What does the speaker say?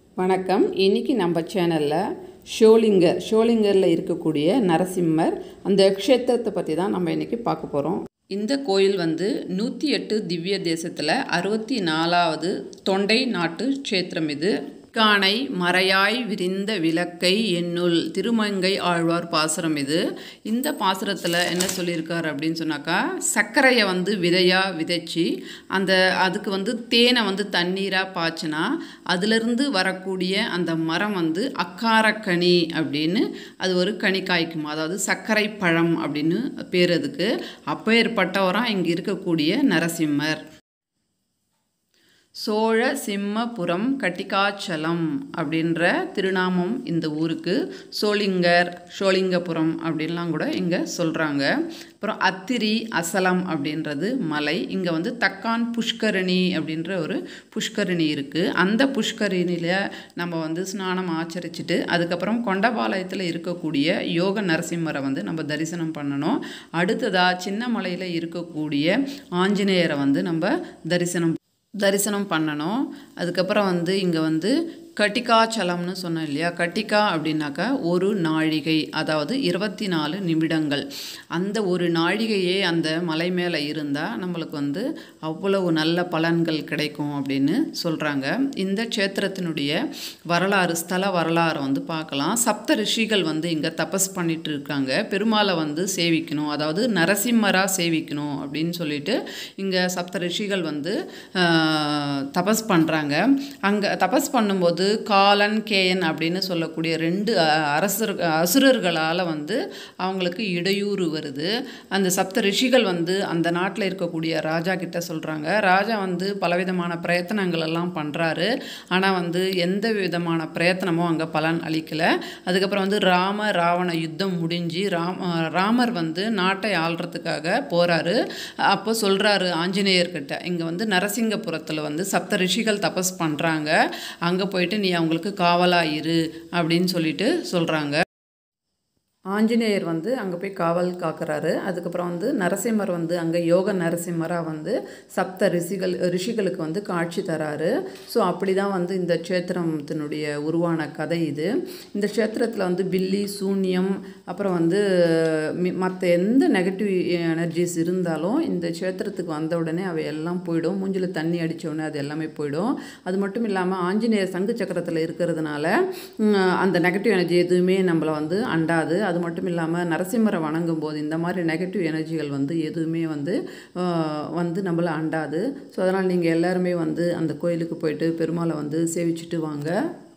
வணக்கம் இன்னைக்கு நம்ம சேனலில் ஷோலிங்கர் ஷோலிங்கரில் இருக்கக்கூடிய நரசிம்மர் அந்த க்ஷேத்திரத்தை பற்றி தான் நம்ம இன்னைக்கு பார்க்க போகிறோம் இந்த கோயில் வந்து நூற்றி எட்டு திவ்ய தேசத்தில் அறுபத்தி நாலாவது தொண்டை நாட்டு க்ஷேத்திரம் இது காணை மறையாய் விரிந்த விளக்கை என்னுள் திருமங்கை ஆழ்வார் பாசுரம் இது இந்த பாசுரத்தில் என்ன சொல்லியிருக்கார் அப்படின்னு சொன்னாக்கா சர்க்கரையை வந்து விதையாக விதைச்சி அந்த அதுக்கு வந்து தேனை வந்து தண்ணீராக பாய்ச்சினா அதிலிருந்து வரக்கூடிய அந்த மரம் வந்து அக்காரக்கனி அப்படின்னு அது ஒரு கனி காய்க்கும் அதாவது சர்க்கரை பழம் அப்படின்னு பேர் அதுக்கு அப்பேற்பட்டவராக இங்கே இருக்கக்கூடிய நரசிம்மர் சோழ சிம்மபுரம் கட்டிகாச்சலம் அப்படின்ற திருநாமம் இந்த ஊருக்கு சோளிங்கர் சோளிங்கபுரம் அப்படின்லாம் கூட இங்கே சொல்கிறாங்க அப்புறம் அத்திரி அசலம் அப்படின்றது மலை இங்கே வந்து தக்கான் புஷ்கரணி அப்படின்ற ஒரு புஷ்கரணி இருக்குது அந்த புஷ்கரணியில் நம்ம வந்து ஸ்நானம் ஆச்சரிச்சுட்டு அதுக்கப்புறம் கொண்டபாளையத்தில் இருக்கக்கூடிய யோக நரசிம்மரை வந்து நம்ம தரிசனம் பண்ணணும் அடுத்ததாக சின்ன மலையில் இருக்கக்கூடிய ஆஞ்சநேயரை வந்து நம்ம தரிசனம் தரிசனம் பண்ணணும் அதுக்கப்புறம் வந்து இங்கே வந்து கட்டிகாச்சலம்னு சொன்னோம் இல்லையா கட்டிகா அப்படின்னாக்கா ஒரு நாழிகை அதாவது இருபத்தி நாலு நிமிடங்கள் அந்த ஒரு நாழிகையே அந்த மலை மேலே இருந்தால் நம்மளுக்கு வந்து அவ்வளவு நல்ல பலன்கள் கிடைக்கும் அப்படின்னு சொல்கிறாங்க இந்த க்ஷேத்திரத்தினுடைய வரலாறு ஸ்தல வரலாறு வந்து பார்க்கலாம் சப்த ரிஷிகள் வந்து இங்கே தபஸ் பண்ணிட்டு இருக்காங்க பெருமாளை வந்து சேவிக்கணும் அதாவது நரசிம்மராக சேவிக்கணும் அப்படின்னு சொல்லிட்டு இங்கே சப்த ரிஷிகள் வந்து தபஸ் பண்ணுறாங்க அங்கே தபஸ் பண்ணும்போது காலன் கேயன் அப்படின்னு சொல்லக்கூடிய ரெண்டு அரசர் அசுரர்களால் வந்து அவங்களுக்கு இடையூறு வருது அந்த சப்த ரிஷிகள் வந்து அந்த நாட்டில் இருக்கக்கூடிய ராஜா கிட்ட சொல்கிறாங்க ராஜா வந்து பலவிதமான பிரயத்தனங்கள் எல்லாம் பண்ணுறாரு ஆனால் வந்து எந்த விதமான பிரயத்தனமும் அங்கே பலன் அளிக்கலை அதுக்கப்புறம் வந்து ராம ராவண யுத்தம் முடிஞ்சு ராம ராமர் வந்து நாட்டை ஆள்றதுக்காக போகிறாரு அப்போ சொல்கிறாரு ஆஞ்சநேயர்கிட்ட இங்கே வந்து நரசிங்கபுரத்தில் வந்து சப்த ரிஷிகள் தபஸ் பண்ணுறாங்க அங்கே போயிட்டு நீ அவங்களுக்கு காவலாக இரு அப்படின்னு சொல்லிட்டு சொல்கிறாங்க ஆஞ்சநேயர் வந்து அங்கே போய் காவல் காக்கிறாரு அதுக்கப்புறம் வந்து நரசிம்மர் வந்து அங்கே யோக நரசிம்மராக வந்து சப்த ரிஷிகள் ரிஷிகளுக்கு வந்து காட்சி தராரு ஸோ அப்படி தான் வந்து இந்த க்ஷேத்திரத்தினுடைய உருவான கதை இது இந்த க்ஷேத்திரத்தில் வந்து பில்லி சூன்யம் அப்புறம் வந்து மற்ற எந்த நெகட்டிவ் எனர்ஜிஸ் இருந்தாலும் இந்த க்ஷேத்திரத்துக்கு வந்த உடனே அவை எல்லாம் போயிடும் மூஞ்சில் தண்ணி அடித்த உடனே அது எல்லாமே போயிடும் அது மட்டும் இல்லாமல் ஆஞ்சநேயர் சங்கு சக்கரத்தில் இருக்கிறதுனால அந்த நெகட்டிவ் எனர்ஜி எதுவுமே நம்மளை வந்து அண்டாது அது மட்டும் இல்லாமல் நரசிம்மரை வணங்கும் போது இந்த மாதிரி நெகட்டிவ் எனர்ஜிகள் வந்து எதுவுமே வந்து வந்து நம்மளை அண்டாது ஸோ அதனால் நீங்கள் எல்லாருமே வந்து அந்த கோயிலுக்கு போயிட்டு பெருமாளை வந்து சேவிச்சுட்டு வாங்க